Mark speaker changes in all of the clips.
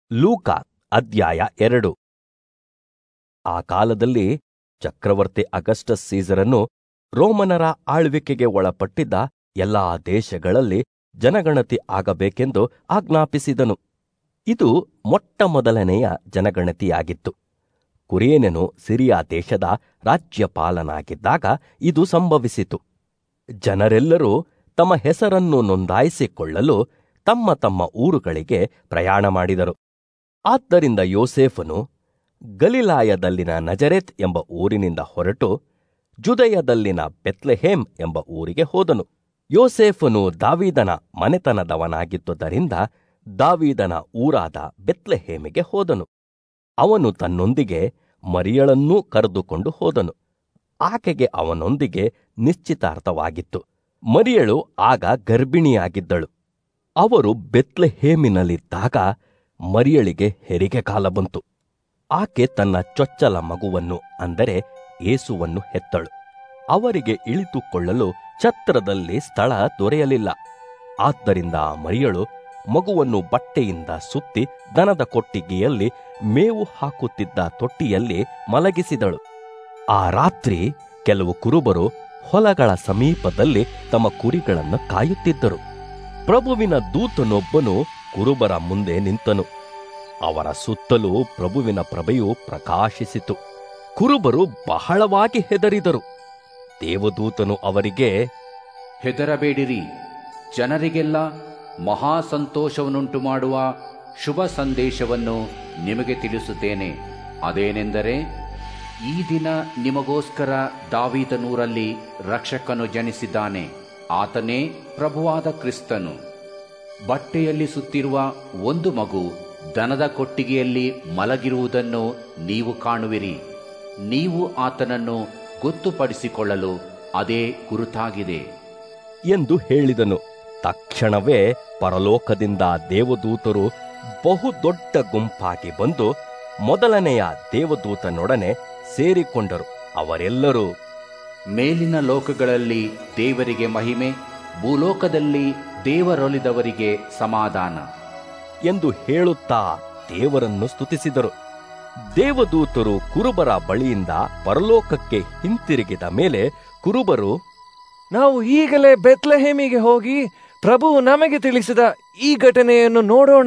Speaker 1: ಲೂಕ ಅಧ್ಯಾಯ ಎರಡು ಆ ಕಾಲದಲ್ಲಿ ಚಕ್ರವರ್ತಿ ಅಗಸ್ಟಸ್ ಸೀಸರನ್ನು ರೋಮನರ ಆಳ್ವಿಕೆಗೆ ಒಳಪಟ್ಟಿದ್ದ ಎಲ್ಲಾ ದೇಶಗಳಲ್ಲಿ ಜನಗಣತಿ ಆಗಬೇಕೆಂದು ಆಜ್ಞಾಪಿಸಿದನು ಇದು ಮೊಟ್ಟಮೊದಲನೆಯ ಜನಗಣತಿಯಾಗಿತ್ತು ಕುರೇನನು ಸಿರಿಯಾ ದೇಶದ ರಾಜ್ಯಪಾಲನಾಗಿದ್ದಾಗ ಇದು ಸಂಭವಿಸಿತು ಜನರೆಲ್ಲರೂ ತಮ್ಮ ಹೆಸರನ್ನು ನೋಂದಾಯಿಸಿಕೊಳ್ಳಲು ತಮ್ಮ ತಮ್ಮ ಊರುಗಳಿಗೆ ಪ್ರಯಾಣ ಮಾಡಿದರು ಆದ್ದರಿಂದ ಯೋಸೇಫನು ಗಲಿಲಾಯದಲ್ಲಿನ ನಜರೆತ್ ಎಂಬ ಊರಿನಿಂದ ಹೊರಟು ಜುದಯದಲ್ಲಿನ ಬೆತ್ಲೆಹೇಮ್ ಎಂಬ ಊರಿಗೆ ಹೋದನು ಯೋಸೇಫನು ದಾವೀದನ ಮನೆತನದವನಾಗಿದ್ದುದರಿಂದ ದಾವೀದನ ಊರಾದ ಬೆತ್ಲೆಹೇಮಿಗೆ ಹೋದನು ಅವನು ತನ್ನೊಂದಿಗೆ ಮರಿಯಳನ್ನೂ ಕರೆದುಕೊಂಡು ಹೋದನು ಆಕೆಗೆ ಅವನೊಂದಿಗೆ ನಿಶ್ಚಿತಾರ್ಥವಾಗಿತ್ತು ಮರಿಯಳು ಆಗ ಗರ್ಭಿಣಿಯಾಗಿದ್ದಳು ಅವರು ಬೆತ್ಲೆಹೇಮಿನಲ್ಲಿದ್ದಾಗ ಮರಿಯಳಿಗೆ ಹೆರಿಗೆ ಕಾಲ ಬಂತು ಆಕೆ ತನ್ನ ಚೊಚ್ಚಲ ಮಗುವನ್ನು ಅಂದರೆ ಏಸುವನ್ನು ಹೆತ್ತಳು ಅವರಿಗೆ ಇಳಿತುಕೊಳ್ಳಲು ಛತ್ರದಲ್ಲಿ ಸ್ಥಳ ದೊರೆಯಲಿಲ್ಲ ಆದ್ದರಿಂದ ಮರಿಯಳು ಮಗುವನ್ನು ಬಟ್ಟೆಯಿಂದ ಸುತ್ತಿ ದನದ ಕೊಟ್ಟಿಗೆಯಲ್ಲಿ ಮೇವು ಹಾಕುತ್ತಿದ್ದ ತೊಟ್ಟಿಯಲ್ಲಿ ಮಲಗಿಸಿದಳು ಆ ರಾತ್ರಿ ಕೆಲವು ಕುರುಬರು ಹೊಲಗಳ ಸಮೀಪದಲ್ಲಿ ತಮ್ಮ ಕುರಿಗಳನ್ನು ಕಾಯುತ್ತಿದ್ದರು ಪ್ರಭುವಿನ ದೂತನೊಬ್ಬನು ಕುರುಬರ ಮುಂದೆ ನಿಂತನು ಅವರ ಸುತ್ತಲೂ ಪ್ರಭುವಿನ ಪ್ರಭೆಯು ಪ್ರಕಾಶಿಸಿತು ಕುರುಬರು ಬಹಳವಾಗಿ ಹೆದರಿದರು ದೇವದೂತನು ಅವರಿಗೆ
Speaker 2: ಹೆದರಬೇಡಿರಿ ಜನರಿಗೆಲ್ಲ ಮಹಾ ಸಂತೋಷವನ್ನುಂಟು ಮಾಡುವ ಶುಭ ಸಂದೇಶವನ್ನು ನಿಮಗೆ ತಿಳಿಸುತ್ತೇನೆ ಅದೇನೆಂದರೆ ಈ ದಿನ ನಿಮಗೋಸ್ಕರ ದಾವೀದನೂರಲ್ಲಿ ರಕ್ಷಕನು ಜನಿಸಿದ್ದಾನೆ ಆತನೇ ಪ್ರಭುವಾದ ಕ್ರಿಸ್ತನು ಬಟ್ಟೆಯಲ್ಲಿ ಸುತ್ತಿರುವ ಒಂದು ಮಗು ದನದ ಕೊಟ್ಟಿಗೆಯಲ್ಲಿ ಮಲಗಿರುವುದನ್ನು ನೀವು ಕಾಣುವಿರಿ ನೀವು ಆತನನ್ನು ಗೊತ್ತುಪಡಿಸಿಕೊಳ್ಳಲು ಅದೇ ಗುರುತಾಗಿದೆ
Speaker 1: ಎಂದು ಹೇಳಿದನು ತಕ್ಷಣವೇ ಪರಲೋಕದಿಂದ ದೇವದೂತರು ಬಹುದೊಡ್ಡ ಗುಂಪಾಗಿ ಬಂದು ಮೊದಲನೆಯ ದೇವದೂತನೊಡನೆ ಸೇರಿಕೊಂಡರು ಅವರೆಲ್ಲರೂ
Speaker 2: ಮೇಲಿನ ಲೋಕಗಳಲ್ಲಿ ದೇವರಿಗೆ ಮಹಿಮೆ ಭೂಲೋಕದಲ್ಲಿ ದೇವರೊಲಿದವರಿಗೆ ಸಮಾಧಾನ
Speaker 1: ಎಂದು ಹೇಳುತ್ತಾ ದೇವರನ್ನು ಸ್ತುತಿಸಿದರು ದೇವದೂತರು ಕುರುಬರ ಬಳಿಯಿಂದ ಪರಲೋಕಕ್ಕೆ ಹಿಂತಿರುಗಿದ ಮೇಲೆ ಕುರುಬರು
Speaker 3: ನಾವು ಈಗಲೇ ಬೆತ್ಲೆಹೇಮಿಗೆ ಹೋಗಿ ಪ್ರಭುವು ನಮಗೆ ತಿಳಿಸಿದ ಈ ಘಟನೆಯನ್ನು ನೋಡೋಣ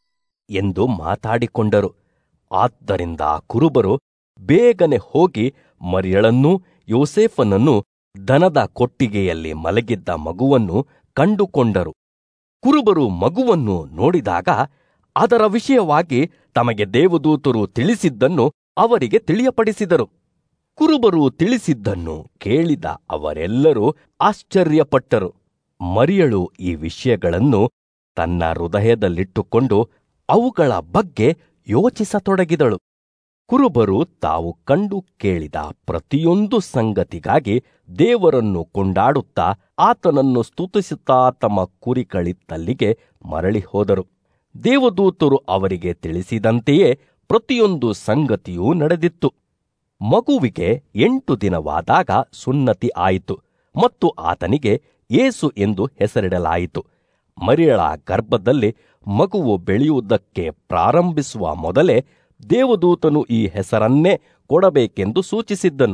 Speaker 1: ಎಂದು ಮಾತಾಡಿಕೊಂಡರು ಆದ್ದರಿಂದ ಕುರುಬರು ಬೇಗನೆ ಹೋಗಿ ಮರಿಯಳನ್ನೂ ಯೋಸೇಫನನ್ನು ದನದ ಕೊಟ್ಟಿಗೆಯಲ್ಲಿ ಮಲಗಿದ್ದ ಮಗುವನ್ನು ಕಂಡುಕೊಂಡರು ಕುರುಬರು ಮಗುವನ್ನು ನೋಡಿದಾಗ ಅದರ ವಿಷಯವಾಗಿ ತಮಗೆ ದೇವದೂತರು ತಿಳಿಸಿದ್ದನ್ನು ಅವರಿಗೆ ತಿಳಿಯಪಡಿಸಿದರು ಕುರುಬರು ತಿಳಿಸಿದ್ದನ್ನು ಕೇಳಿದ ಅವರೆಲ್ಲರೂ ಆಶ್ಚರ್ಯಪಟ್ಟರು ಮರಿಯಳು ಈ ವಿಷಯಗಳನ್ನು ತನ್ನ ಹೃದಯದಲ್ಲಿಟ್ಟುಕೊಂಡು ಅವುಗಳ ಬಗ್ಗೆ ಯೋಚಿಸತೊಡಗಿದಳು ಕುರುಬರು ತಾವು ಕಂಡು ಕೇಳಿದ ಪ್ರತಿಯೊಂದು ಸಂಗತಿಗಾಗಿ ದೇವರನ್ನು ಕೊಂಡಾಡುತ್ತಾ ಆತನನ್ನು ಸ್ತುತಿಸುತ್ತಾ ತಮ್ಮ ಕುರಿಕಳಿತ್ತಲ್ಲಿಗೆ ಮರಳಿ ಹೋದರು ದೇವದೂತರು ಅವರಿಗೆ ತಿಳಿಸಿದಂತೆಯೇ ಪ್ರತಿಯೊಂದು ಸಂಗತಿಯೂ ನಡೆದಿತ್ತು ಮಗುವಿಗೆ ಎಂಟು ದಿನವಾದಾಗ ಸುನ್ನತಿ ಆಯಿತು ಮತ್ತು ಆತನಿಗೆ ಏಸು ಎಂದು ಹೆಸರಿಡಲಾಯಿತು ಮರಿಯಳ ಗರ್ಭದಲ್ಲಿ ಮಗುವು ಬೆಳೆಯುವುದಕ್ಕೆ ಪ್ರಾರಂಭಿಸುವ ಮೊದಲೇ ದೇವದೂತನು ಈ ಹೆಸರನ್ನೇ ಕೊಡಬೇಕೆಂದು ಸೂಚಿಸಿದ್ದನು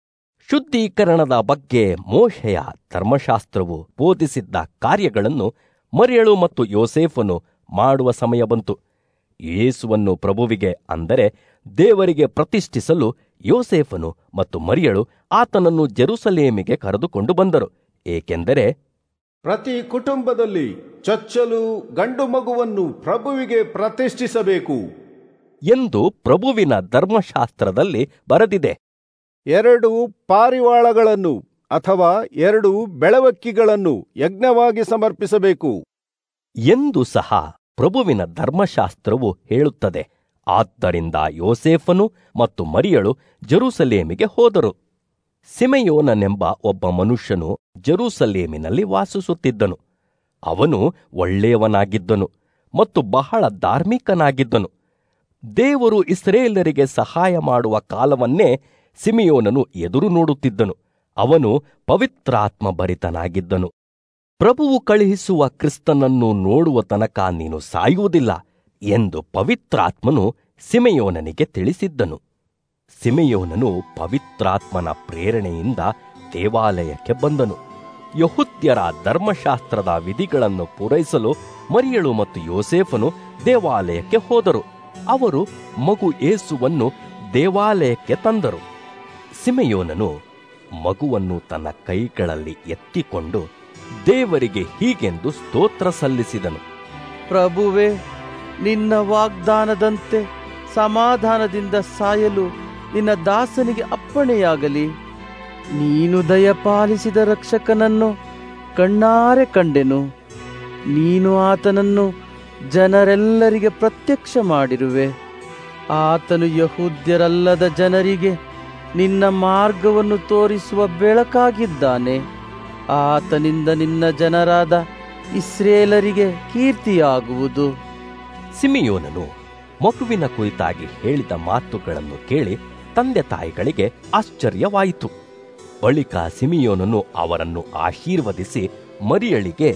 Speaker 1: ಶುದ್ಧೀಕರಣದ ಬಗ್ಗೆ ಮೋಶೆಯ ಧರ್ಮಶಾಸ್ತ್ರವು ಬೋಧಿಸಿದ್ದ ಕಾರ್ಯಗಳನ್ನು ಮರಿಯಳು ಮತ್ತು ಯೋಸೇಫನು ಮಾಡುವ ಸಮಯ ಬಂತು ಯೇಸುವನ್ನು ಪ್ರಭುವಿಗೆ ಅಂದರೆ ದೇವರಿಗೆ ಪ್ರತಿಷ್ಠಿಸಲು ಯೋಸೇಫನು ಮತ್ತು ಮರಿಯಳು ಆತನನ್ನು ಜೆರುಸಲೇಮಿಗೆ ಕರೆದುಕೊಂಡು ಬಂದರು ಏಕೆಂದರೆ
Speaker 4: ಪ್ರತಿ ಕುಟುಂಬದಲ್ಲಿ ಚೊಚ್ಚಲು ಗಂಡು ಮಗುವನ್ನು ಪ್ರಭುವಿಗೆ ಪ್ರತಿಷ್ಠಿಸಬೇಕು
Speaker 1: ಎಂದು ಪ್ರಭುವಿನ ಧರ್ಮಶಾಸ್ತ್ರದಲ್ಲಿ ಬರೆದಿದೆ
Speaker 4: ಎರಡು ಪಾರಿವಾಳಗಳನ್ನು ಅಥವಾ ಎರಡು ಬೆಳವಕ್ಕಿಗಳನ್ನು ಯಜ್ಞವಾಗಿ ಸಮರ್ಪಿಸಬೇಕು
Speaker 1: ಎಂದು ಸಹ ಪ್ರಭುವಿನ ಧರ್ಮಶಾಸ್ತ್ರವು ಹೇಳುತ್ತದೆ ಆದ್ದರಿಂದ ಯೋಸೇಫನು ಮತ್ತು ಮರಿಯಳು ಜೆರೂಸಲೇಮಿಗೆ ಹೋದರು ಸಿಮೆಯೋನನೆಂಬ ಒಬ್ಬ ಮನುಷ್ಯನು ಜೆರೂಸಲೇಮಿನಲ್ಲಿ ವಾಸಿಸುತ್ತಿದ್ದನು ಅವನು ಒಳ್ಳೆಯವನಾಗಿದ್ದನು ಮತ್ತು ಬಹಳ ಧಾರ್ಮಿಕನಾಗಿದ್ದನು ದೇವರು ಇಸ್ರೇಲರಿಗೆ ಸಹಾಯ ಮಾಡುವ ಕಾಲವನ್ನೇ ಸಿಮಿಯೋನನು ಎದುರು ನೋಡುತ್ತಿದ್ದನು ಅವನು ಪವಿತ್ರಾತ್ಮ ಭರಿತನಾಗಿದ್ದನು ಪ್ರಭುವು ಕಳುಹಿಸುವ ಕ್ರಿಸ್ತನನ್ನು ನೋಡುವ ತನಕ ನೀನು ಸಾಯುವುದಿಲ್ಲ ಎಂದು ಪವಿತ್ರಾತ್ಮನು ಸಿಮೆಯೋನನಿಗೆ ತಿಳಿಸಿದ್ದನು ಸಿಮೆಯೋನನು ಪವಿತ್ರಾತ್ಮನ ಪ್ರೇರಣೆಯಿಂದ ದೇವಾಲಯಕ್ಕೆ ಬಂದನು ಯಹುದ್ಯರ ಧರ್ಮಶಾಸ್ತ್ರದ ವಿಧಿಗಳನ್ನು ಪೂರೈಸಲು ಮರಿಯಳು ಮತ್ತು ಯೋಸೇಫನು ದೇವಾಲಯಕ್ಕೆ ಹೋದರು ಅವರು ಮಗು ಏಸುವನ್ನು ದೇವಾಲಯಕ್ಕೆ ತಂದರು ಸಿಮೆಯೋನನು ಮಗುವನ್ನು ತನ್ನ ಕೈಗಳಲ್ಲಿ ಎತ್ತಿಕೊಂಡು ದೇವರಿಗೆ ಹೀಗೆಂದು ಸ್ತೋತ್ರ ಸಲ್ಲಿಸಿದನು
Speaker 5: ಪ್ರಭುವೆ ನಿನ್ನ ವಾಗ್ದಾನದಂತೆ ಸಮಾಧಾನದಿಂದ ಸಾಯಲು ನಿನ್ನ ದಾಸನಿಗೆ ಅಪ್ಪಣೆಯಾಗಲಿ ನೀನು ದಯಪಾಲಿಸಿದ ರಕ್ಷಕನನ್ನು ಕಣ್ಣಾರೆ ಕಂಡೆನು ನೀನು ಆತನನ್ನು ಜನರೆಲ್ಲರಿಗೆ ಪ್ರತ್ಯಕ್ಷ ಮಾಡಿರುವೆ ಆತನು ಯಹೂದ್ಯರಲ್ಲದ ಜನರಿಗೆ ನಿನ್ನ ಮಾರ್ಗವನ್ನು ತೋರಿಸುವ ಬೆಳಕಾಗಿದ್ದಾನೆ ಆತನಿಂದ ನಿನ್ನ ಜನರಾದ ಇಸ್ರೇಲರಿಗೆ ಕೀರ್ತಿಯಾಗುವುದು
Speaker 1: ಸಿಮಿಯೋನನು ಮಗುವಿನ ಕುರಿತಾಗಿ ಹೇಳಿದ ಮಾತುಗಳನ್ನು ಕೇಳಿ ತಂದೆ ತಾಯಿಗಳಿಗೆ ಆಶ್ಚರ್ಯವಾಯಿತು ಬಳಿಕ ಸಿಮಿಯೋನನು ಅವರನ್ನು ಆಶೀರ್ವದಿಸಿ ಮರಿಯಳಿಗೆ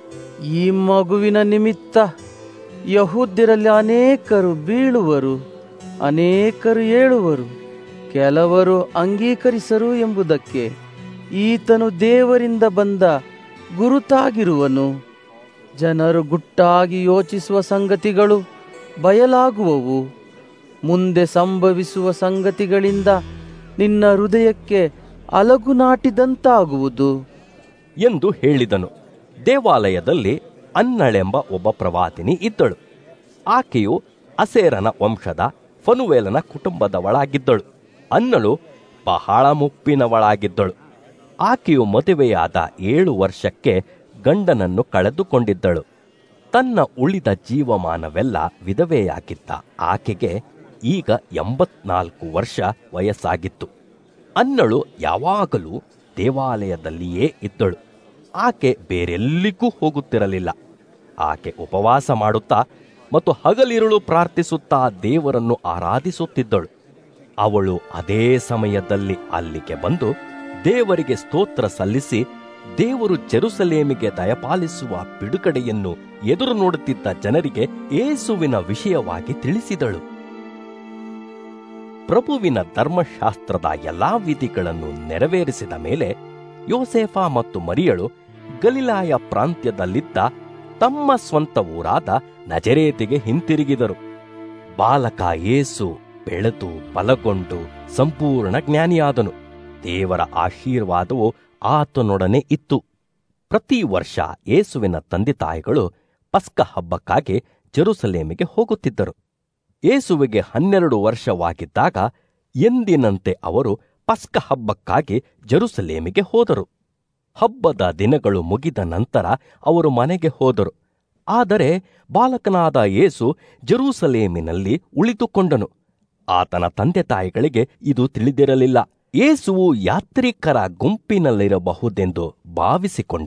Speaker 5: ಈ ಮಗುವಿನ ನಿಮಿತ್ತ ಯಹೂದ್ಯರಲ್ಲಿ ಅನೇಕರು ಬೀಳುವರು ಅನೇಕರು ಏಳುವರು ಕೆಲವರು ಅಂಗೀಕರಿಸರು ಎಂಬುದಕ್ಕೆ ಈತನು ದೇವರಿಂದ ಬಂದ ಗುರುತಾಗಿರುವನು ಜನರು ಗುಟ್ಟಾಗಿ ಯೋಚಿಸುವ ಸಂಗತಿಗಳು ಬಯಲಾಗುವವು ಮುಂದೆ ಸಂಭವಿಸುವ ಸಂಗತಿಗಳಿಂದ ನಿನ್ನ ಹೃದಯಕ್ಕೆ ಅಲಗು ನಾಟಿದಂತಾಗುವುದು
Speaker 1: ಎಂದು ಹೇಳಿದನು ದೇವಾಲಯದಲ್ಲಿ ಅನ್ನಳೆಂಬ ಒಬ್ಬ ಪ್ರವಾದಿನಿ ಇದ್ದಳು ಆಕೆಯು ಅಸೇರನ ವಂಶದ ಫನುವೇಲನ ಕುಟುಂಬದವಳಾಗಿದ್ದಳು ಅನ್ನಳು ಬಹಳ ಮುಪ್ಪಿನವಳಾಗಿದ್ದಳು ಆಕೆಯು ಮದುವೆಯಾದ ಏಳು ವರ್ಷಕ್ಕೆ ಗಂಡನನ್ನು ಕಳೆದುಕೊಂಡಿದ್ದಳು ತನ್ನ ಉಳಿದ ಜೀವಮಾನವೆಲ್ಲ ವಿಧವೆಯಾಗಿದ್ದ ಆಕೆಗೆ ಈಗ ಎಂಬತ್ನಾಲ್ಕು ವರ್ಷ ವಯಸ್ಸಾಗಿತ್ತು ಅನ್ನಳು ಯಾವಾಗಲೂ ದೇವಾಲಯದಲ್ಲಿಯೇ ಇದ್ದಳು ಆಕೆ ಬೇರೆಲ್ಲಿಗೂ ಹೋಗುತ್ತಿರಲಿಲ್ಲ ಆಕೆ ಉಪವಾಸ ಮಾಡುತ್ತಾ ಮತ್ತು ಹಗಲಿರುಳು ಪ್ರಾರ್ಥಿಸುತ್ತಾ ದೇವರನ್ನು ಆರಾಧಿಸುತ್ತಿದ್ದಳು ಅವಳು ಅದೇ ಸಮಯದಲ್ಲಿ ಅಲ್ಲಿಗೆ ಬಂದು ದೇವರಿಗೆ ಸ್ತೋತ್ರ ಸಲ್ಲಿಸಿ ದೇವರು ಜೆರುಸಲೇಮಿಗೆ ದಯಪಾಲಿಸುವ ಬಿಡುಗಡೆಯನ್ನು ಎದುರು ನೋಡುತ್ತಿದ್ದ ಜನರಿಗೆ ಏಸುವಿನ ವಿಷಯವಾಗಿ ತಿಳಿಸಿದಳು ಪ್ರಭುವಿನ ಧರ್ಮಶಾಸ್ತ್ರದ ಎಲ್ಲಾ ವಿಧಿಗಳನ್ನು ನೆರವೇರಿಸಿದ ಮೇಲೆ ಯೋಸೇಫ ಮತ್ತು ಮರಿಯಳು ಗಲಿಲಾಯ ಪ್ರಾಂತ್ಯದಲ್ಲಿದ್ದ ತಮ್ಮ ಸ್ವಂತ ಊರಾದ ನಜರೇತಿಗೆ ಹಿಂತಿರುಗಿದರು ಬಾಲಕ ಏಸು ಬೆಳೆದು ಬಲಗೊಂಡು ಸಂಪೂರ್ಣ ಜ್ಞಾನಿಯಾದನು ದೇವರ ಆಶೀರ್ವಾದವು ಆತನೊಡನೆ ಇತ್ತು ಪ್ರತಿ ವರ್ಷ ಏಸುವಿನ ತಂದೆ ತಾಯಿಗಳು ಪಸ್ಕ ಹಬ್ಬಕ್ಕಾಗಿ ಜೆರುಸಲೇಮಿಗೆ ಹೋಗುತ್ತಿದ್ದರು ಏಸುವಿಗೆ ಹನ್ನೆರಡು ವರ್ಷವಾಗಿದ್ದಾಗ ಎಂದಿನಂತೆ ಅವರು ಪಸ್ಕ ಹಬ್ಬಕ್ಕಾಗಿ ಜೆರುಸಲೇಮಿಗೆ ಹೋದರು ಹಬ್ಬದ ದಿನಗಳು ಮುಗಿದ ನಂತರ ಅವರು ಮನೆಗೆ ಹೋದರು ಆದರೆ ಬಾಲಕನಾದ ಯೇಸು ಜೆರೂಸಲೇಮಿನಲ್ಲಿ ಉಳಿದುಕೊಂಡನು ಆತನ ತಂದೆ ತಾಯಿಗಳಿಗೆ ಇದು ತಿಳಿದಿರಲಿಲ್ಲ ಯೇಸುವು ಯಾತ್ರಿಕರ ಗುಂಪಿನಲ್ಲಿರಬಹುದೆಂದು ಭಾವಿಸಿಕೊಂಡ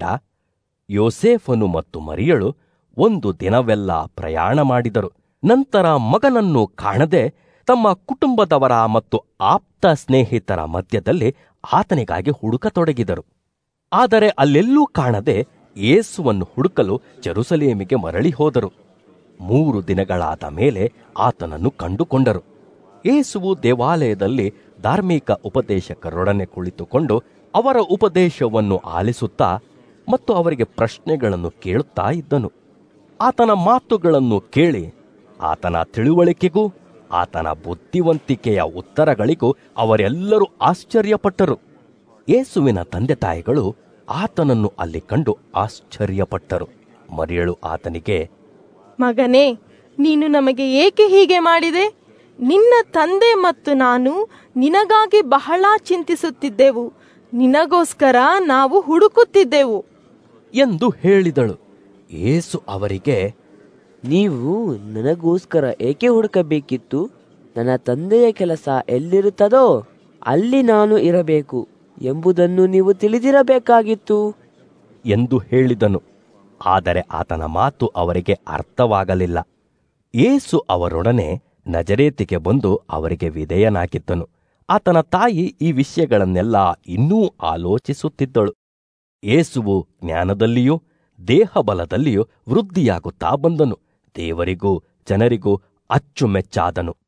Speaker 1: ಯೋಸೇಫನು ಮತ್ತು ಮರಿಯಳು ಒಂದು ದಿನವೆಲ್ಲ ಪ್ರಯಾಣ ಮಾಡಿದರು ನಂತರ ಮಗನನ್ನು ಕಾಣದೆ ತಮ್ಮ ಕುಟುಂಬದವರ ಮತ್ತು ಆಪ್ತ ಸ್ನೇಹಿತರ ಮಧ್ಯದಲ್ಲಿ ಆತನಿಗಾಗಿ ಹುಡುಕತೊಡಗಿದರು ಆದರೆ ಅಲ್ಲೆಲ್ಲೂ ಕಾಣದೆ ಯೇಸುವನ್ನು ಹುಡುಕಲು ಜೆರುಸಲೇಮಿಗೆ ಮರಳಿ ಹೋದರು ಮೂರು ದಿನಗಳಾದ ಮೇಲೆ ಆತನನ್ನು ಕಂಡುಕೊಂಡರು ಯೇಸುವು ದೇವಾಲಯದಲ್ಲಿ ಧಾರ್ಮಿಕ ಉಪದೇಶಕರೊಡನೆ ಕುಳಿತುಕೊಂಡು ಅವರ ಉಪದೇಶವನ್ನು ಆಲಿಸುತ್ತಾ ಮತ್ತು ಅವರಿಗೆ ಪ್ರಶ್ನೆಗಳನ್ನು ಕೇಳುತ್ತಾ ಇದ್ದನು ಆತನ ಮಾತುಗಳನ್ನು ಕೇಳಿ ಆತನ ತಿಳುವಳಿಕೆಗೂ ಆತನ ಬುದ್ಧಿವಂತಿಕೆಯ ಉತ್ತರಗಳಿಗೂ ಅವರೆಲ್ಲರೂ ಆಶ್ಚರ್ಯಪಟ್ಟರು ಯೇಸುವಿನ ತಂದೆ ತಾಯಿಗಳು ಆತನನ್ನು ಅಲ್ಲಿ ಕಂಡು ಆಶ್ಚರ್ಯಪಟ್ಟರು ಮರಿಯಳು ಆತನಿಗೆ
Speaker 6: ಮಗನೇ ನೀನು ನಮಗೆ ಏಕೆ ಹೀಗೆ ಮಾಡಿದೆ ನಿನ್ನ ತಂದೆ ಮತ್ತು ನಾನು ನಿನಗಾಗಿ ಬಹಳ ಚಿಂತಿಸುತ್ತಿದ್ದೆವು ನಿನಗೋಸ್ಕರ ನಾವು ಹುಡುಕುತ್ತಿದ್ದೆವು
Speaker 1: ಎಂದು ಹೇಳಿದಳು ಯೇಸು ಅವರಿಗೆ
Speaker 7: ನೀವು ನನಗೋಸ್ಕರ ಏಕೆ ಹುಡುಕಬೇಕಿತ್ತು ನನ್ನ ತಂದೆಯ ಕೆಲಸ ಎಲ್ಲಿರುತ್ತದೋ ಅಲ್ಲಿ ನಾನು ಇರಬೇಕು ಎಂಬುದನ್ನು ನೀವು ತಿಳಿದಿರಬೇಕಾಗಿತ್ತು
Speaker 1: ಎಂದು ಹೇಳಿದನು ಆದರೆ ಆತನ ಮಾತು ಅವರಿಗೆ ಅರ್ಥವಾಗಲಿಲ್ಲ ಯೇಸು ಅವರೊಡನೆ ನಜರೇತಿಗೆ ಬಂದು ಅವರಿಗೆ ವಿಧೇಯನಾಗಿದ್ದನು ಆತನ ತಾಯಿ ಈ ವಿಷಯಗಳನ್ನೆಲ್ಲ ಇನ್ನೂ ಆಲೋಚಿಸುತ್ತಿದ್ದಳು ಯೇಸುವು ಜ್ಞಾನದಲ್ಲಿಯೂ ದೇಹಬಲದಲ್ಲಿಯೂ ವೃದ್ಧಿಯಾಗುತ್ತಾ ಬಂದನು ದೇವರಿಗೂ ಜನರಿಗೂ ಅಚ್ಚುಮೆಚ್ಚಾದನು